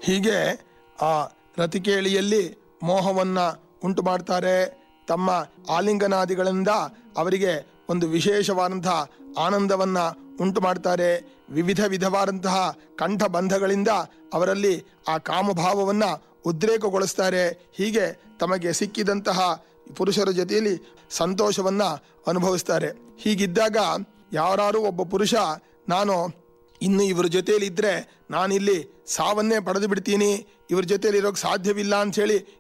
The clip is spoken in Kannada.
ಹೀಗೆ ಆ ರತಿಕೇಳಿಯಲ್ಲಿ ಮೋಹವನ್ನ ಉಂಟು ಮಾಡ್ತಾರೆ ತಮ್ಮ ಆಲಿಂಗನಾದಿಗಳಿಂದ ಅವರಿಗೆ ಒಂದು ವಿಶೇಷವಾದಂತಹ ಆನಂದವನ್ನ ಉಂಟು ಮಾಡ್ತಾರೆ ವಿವಿಧ ವಿಧವಾದಂತಹ ಕಂಠಬಂಧಗಳಿಂದ ಅವರಲ್ಲಿ ಆ ಕಾಮಭಾವವನ್ನ ಉದ್ರೇಕಗೊಳಿಸ್ತಾರೆ ಹೀಗೆ ತಮಗೆ ಸಿಕ್ಕಿದಂತಹ ಪುರುಷರ ಜೊತೆಯಲ್ಲಿ ಸಂತೋಷವನ್ನ ಅನುಭವಿಸ್ತಾರೆ ಹೀಗಿದ್ದಾಗ ಯಾರಾರು ಒಬ್ಬ ಪುರುಷ ನಾನು ಇನ್ನು ಇವ್ರ ಜೊತೆಯಲ್ಲಿ ಇದ್ರೆ ನಾನಿಲ್ಲಿ ಸಾವನ್ನೇ ಪಡೆದು ಬಿಡ್ತೀನಿ ಇವ್ರ ಜೊತೆಲಿ ಇರೋಕೆ ಸಾಧ್ಯವಿಲ್ಲ ಅಂತ ಹೇಳಿ